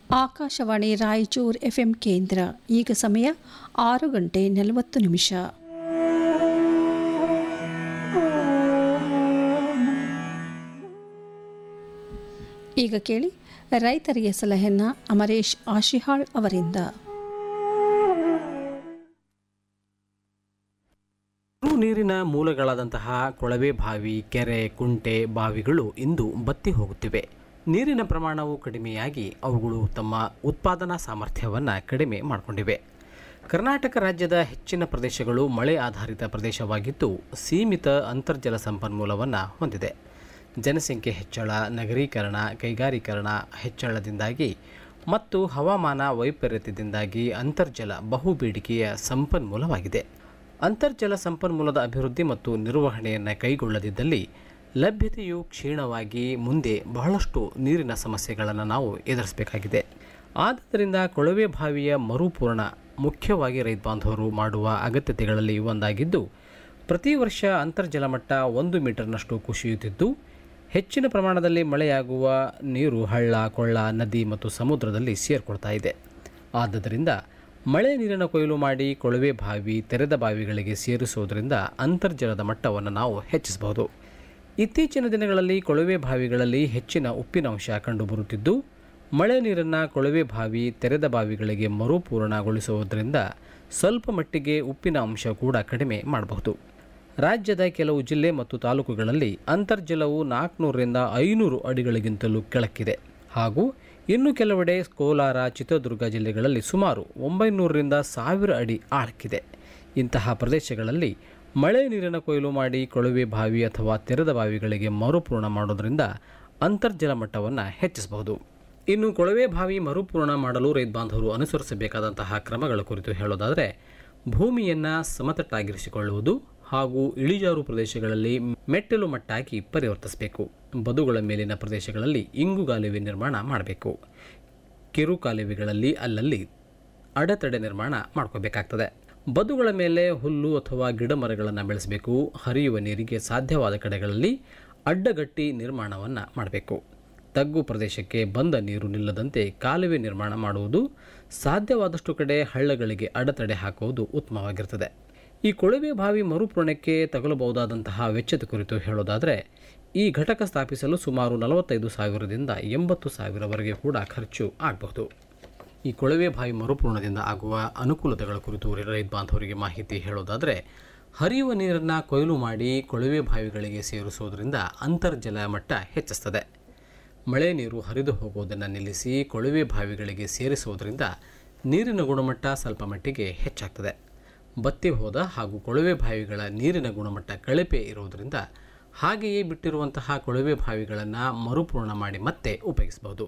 Akashvani Raichur FM ಕೇಂದ್ರ ಈಗ ಸಮಯ ಆರು ಗಂಟೆ ನಲವತ್ತು ನಿಮಿಷ ಈಗ ಕೇಳಿ ರೈತರಿಗೆ ಸಲಹೆಯನ್ನ ಅಮರೇಶ್ ಆಶಿಹಾಳ್ ಅವರಿಂದ ರು ನೀರಿನ ಮೂಲಗಳಾದಂತಹ ಕೊಳವೆ ಬಾವಿ ಕೆರೆ ಕುಂಟೆ ಬಾವಿಗಳು ಇಂದು ಬತ್ತಿ ಹೋಗುತ್ತಿವೆ ನೀರಿನ ಪ್ರಮಾಣವು ಕಡಿಮೆಯಾಗಿ ಅವುಗಳು ತಮ್ಮ ಉತ್ಪಾದನಾ ಸಾಮರ್ಥ್ಯವನ್ನು ಕಡಿಮೆ ಮಾಡಿಕೊಂಡಿವೆ ಕರ್ನಾಟಕ ರಾಜ್ಯದ ಹೆಚ್ಚಿನ ಪ್ರದೇಶಗಳು ಮಳೆ ಆಧಾರಿತ ಪ್ರದೇಶವಾಗಿದ್ದು ಸೀಮಿತ ಅಂತರ್ಜಲ ಸಂಪನ್ಮೂಲವನ್ನು ಹೊಂದಿದೆ ಜನಸಂಖ್ಯೆ ಹೆಚ್ಚಳ ನಗರೀಕರಣ ಕೈಗಾರೀಕರಣ ಹೆಚ್ಚಳದಿಂದಾಗಿ ಮತ್ತು ಹವಾಮಾನ ವೈಪರೀತ್ಯದಿಂದಾಗಿ ಅಂತರ್ಜಲ ಬಹುಬೇಡಿಕೆಯ ಸಂಪನ್ಮೂಲವಾಗಿದೆ ಅಂತರ್ಜಲ ಸಂಪನ್ಮೂಲದ ಅಭಿವೃದ್ಧಿ ಮತ್ತು ನಿರ್ವಹಣೆಯನ್ನು ಕೈಗೊಳ್ಳದಿದ್ದಲ್ಲಿ ಲಭ್ಯತೆಯು ಕ್ಷೀಣವಾಗಿ ಮುಂದೆ ಬಹಳಷ್ಟು ನೀರಿನ ಸಮಸ್ಯೆಗಳನ್ನು ನಾವು ಎದುರಿಸಬೇಕಾಗಿದೆ ಆದ್ದರಿಂದ ಕೊಳವೆ ಬಾವಿಯ ಮರುಪೂರ್ಣ ಮುಖ್ಯವಾಗಿ ರೈತ ಬಾಂಧವರು ಮಾಡುವ ಅಗತ್ಯತೆಗಳಲ್ಲಿ ಒಂದಾಗಿದ್ದು ಪ್ರತಿ ವರ್ಷ ಅಂತರ್ಜಲ ಮಟ್ಟ ಒಂದು ಮೀಟರ್ನಷ್ಟು ಕುಸಿಯುತ್ತಿದ್ದು ಹೆಚ್ಚಿನ ಪ್ರಮಾಣದಲ್ಲಿ ಮಳೆಯಾಗುವ ನೀರು ಹಳ್ಳ ಕೊಳ್ಳ ನದಿ ಮತ್ತು ಸಮುದ್ರದಲ್ಲಿ ಸೇರ್ಕೊಳ್ತಾ ಇದೆ ಆದ್ದರಿಂದ ಮಳೆ ನೀರಿನ ಕೊಯ್ಲು ಮಾಡಿ ಕೊಳವೆ ಬಾವಿ ತೆರೆದ ಬಾವಿಗಳಿಗೆ ಸೇರಿಸುವುದರಿಂದ ಅಂತರ್ಜಲದ ಮಟ್ಟವನ್ನು ನಾವು ಹೆಚ್ಚಿಸಬಹುದು ಇತ್ತೀಚಿನ ದಿನಗಳಲ್ಲಿ ಕೊಳವೆ ಬಾವಿಗಳಲ್ಲಿ ಹೆಚ್ಚಿನ ಉಪ್ಪಿನಂಶ ಕಂಡುಬರುತ್ತಿದ್ದು ಮಳೆ ನೀರನ್ನು ಕೊಳವೆ ಬಾವಿ ತೆರೆದ ಬಾವಿಗಳಿಗೆ ಮರುಪೂರಣಗೊಳಿಸುವುದರಿಂದ ಸ್ವಲ್ಪ ಮಟ್ಟಿಗೆ ಉಪ್ಪಿನ ಅಂಶ ಕೂಡ ಕಡಿಮೆ ಮಾಡಬಹುದು ರಾಜ್ಯದ ಕೆಲವು ಜಿಲ್ಲೆ ಮತ್ತು ತಾಲೂಕುಗಳಲ್ಲಿ ಅಂತರ್ಜಲವು ನಾಲ್ಕುನೂರರಿಂದ ಐನೂರು ಅಡಿಗಳಿಗಿಂತಲೂ ಕೆಳಕ್ಕಿದೆ ಹಾಗೂ ಇನ್ನು ಕೆಲವೆಡೆ ಕೋಲಾರ ಚಿತ್ರದುರ್ಗ ಜಿಲ್ಲೆಗಳಲ್ಲಿ ಸುಮಾರು ಒಂಬೈನೂರರಿಂದ ಸಾವಿರ ಅಡಿ ಆಳಕ್ಕಿದೆ ಇಂತಹ ಪ್ರದೇಶಗಳಲ್ಲಿ ಮಳೆ ನೀರಿನ ಕೊಯ್ಲು ಮಾಡಿ ಕೊಳವೆ ಬಾವಿ ಅಥವಾ ತೆರೆದ ಬಾವಿಗಳಿಗೆ ಮರುಪೂರ್ಣ ಮಾಡೋದರಿಂದ ಅಂತರ್ಜಲ ಮಟ್ಟವನ್ನು ಹೆಚ್ಚಿಸಬಹುದು ಇನ್ನು ಕೊಳವೆ ಬಾವಿ ಮರುಪೂರ್ಣ ಮಾಡಲು ರೈತ ಬಾಂಧವರು ಅನುಸರಿಸಬೇಕಾದಂತಹ ಕ್ರಮಗಳ ಕುರಿತು ಹೇಳೋದಾದರೆ ಭೂಮಿಯನ್ನು ಸಮತಟ್ಟಾಗಿರಿಸಿಕೊಳ್ಳುವುದು ಹಾಗೂ ಇಳಿಜಾರು ಪ್ರದೇಶಗಳಲ್ಲಿ ಮೆಟ್ಟಲು ಮಟ್ಟಾಗಿ ಪರಿವರ್ತಿಸಬೇಕು ಬದುಗಳ ಮೇಲಿನ ಪ್ರದೇಶಗಳಲ್ಲಿ ಇಂಗುಗಾಲುವೆ ನಿರ್ಮಾಣ ಮಾಡಬೇಕು ಕಿರು ಕಾಲುವೆಗಳಲ್ಲಿ ಅಲ್ಲಲ್ಲಿ ಅಡೆತಡೆ ನಿರ್ಮಾಣ ಮಾಡ್ಕೋಬೇಕಾಗ್ತದೆ ಬದುಗಳ ಮೇಲೆ ಹುಲ್ಲು ಅಥವಾ ಗಿಡ ಮರಗಳನ್ನು ಬೆಳೆಸಬೇಕು ಹರಿಯುವ ನೀರಿಗೆ ಸಾಧ್ಯವಾದ ಕಡೆಗಳಲ್ಲಿ ಅಡ್ಡಗಟ್ಟಿ ನಿರ್ಮಾಣವನ್ನು ಮಾಡಬೇಕು ತಗ್ಗು ಪ್ರದೇಶಕ್ಕೆ ಬಂದ ನೀರು ನಿಲ್ಲದಂತೆ ಕಾಲುವೆ ನಿರ್ಮಾಣ ಮಾಡುವುದು ಸಾಧ್ಯವಾದಷ್ಟು ಕಡೆ ಹಳ್ಳಗಳಿಗೆ ಅಡೆತಡೆ ಹಾಕುವುದು ಉತ್ತಮವಾಗಿರ್ತದೆ ಈ ಕೊಳವೆ ಬಾವಿ ಮರುಪೂರಣಕ್ಕೆ ತಗಲಬಹುದಾದಂತಹ ವೆಚ್ಚದ ಕುರಿತು ಹೇಳೋದಾದರೆ ಈ ಘಟಕ ಸ್ಥಾಪಿಸಲು ಸುಮಾರು ನಲವತ್ತೈದು ಸಾವಿರದಿಂದ ಎಂಬತ್ತು ಸಾವಿರವರೆಗೆ ಕೂಡ ಖರ್ಚು ಆಗಬಹುದು ಈ ಕೊಳವೆ ಬಾವಿ ಮರುಪೂರ್ಣದಿಂದ ಆಗುವ ಅನುಕೂಲತೆಗಳ ಕುರಿತು ರೈತ ಬಾಂಧವರಿಗೆ ಮಾಹಿತಿ ಹೇಳೋದಾದರೆ ಹರಿಯುವ ನೀರನ್ನು ಕೊಯ್ಲು ಮಾಡಿ ಕೊಳವೆ ಬಾವಿಗಳಿಗೆ ಸೇರಿಸುವುದರಿಂದ ಅಂತರ್ಜಲ ಮಟ್ಟ ಹೆಚ್ಚಿಸ್ತದೆ ಮಳೆ ನೀರು ಹರಿದು ಹೋಗುವುದನ್ನು ನಿಲ್ಲಿಸಿ ಕೊಳವೆ ಬಾವಿಗಳಿಗೆ ಸೇರಿಸುವುದರಿಂದ ನೀರಿನ ಗುಣಮಟ್ಟ ಸ್ವಲ್ಪ ಮಟ್ಟಿಗೆ ಹೆಚ್ಚಾಗ್ತದೆ ಬತ್ತಿ ಹೋದ ಹಾಗೂ ಕೊಳವೆ ಬಾವಿಗಳ ನೀರಿನ ಗುಣಮಟ್ಟ ಕಳಪೆ ಇರುವುದರಿಂದ ಹಾಗೆಯೇ ಬಿಟ್ಟಿರುವಂತಹ ಕೊಳವೆ ಬಾವಿಗಳನ್ನು ಮರುಪೂರ್ಣ ಮಾಡಿ ಮತ್ತೆ ಉಪಯೋಗಿಸಬಹುದು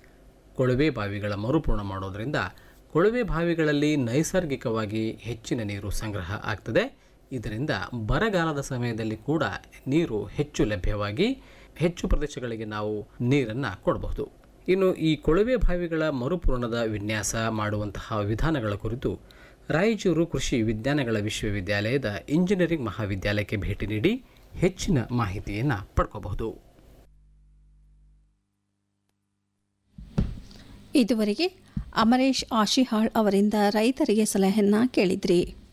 ಕೊಳವೆ ಬಾವಿಗಳ ಮರುಪೂರ್ಣ ಮಾಡೋದರಿಂದ ಕೊಳವೆ ಬಾವಿಗಳಲ್ಲಿ ನೈಸರ್ಗಿಕವಾಗಿ ಹೆಚ್ಚಿನ ನೀರು ಸಂಗ್ರಹ ಆಗ್ತದೆ ಇದರಿಂದ ಬರಗಾಲದ ಸಮಯದಲ್ಲಿ ಕೂಡ ನೀರು ಹೆಚ್ಚು ಲಭ್ಯವಾಗಿ ಹೆಚ್ಚು ಪ್ರದೇಶಗಳಿಗೆ ನಾವು ನೀರನ್ನು ಕೊಡಬಹುದು ಇನ್ನು ಈ ಕೊಳವೆ ಬಾವಿಗಳ ಮರುಪೂರಣದ ವಿನ್ಯಾಸ ಮಾಡುವಂತಹ ವಿಧಾನಗಳ ಕುರಿತು ರಾಯಚೂರು ಕೃಷಿ ವಿಜ್ಞಾನಗಳ ವಿಶ್ವವಿದ್ಯಾಲಯದ ಇಂಜಿನಿಯರಿಂಗ್ ಮಹಾವಿದ್ಯಾಲಯಕ್ಕೆ ಭೇಟಿ ನೀಡಿ ಹೆಚ್ಚಿನ ಮಾಹಿತಿಯನ್ನು ಪಡ್ಕೋಬಹುದು ಇದುವರೆಗೆ ಅಮರೇಶ್ ಆಶಿಹಾಳ್ ಅವರಿಂದ ರೈತರಿಗೆ ಸಲಹೆಯನ್ನ ಕೇಳಿದ್ರಿ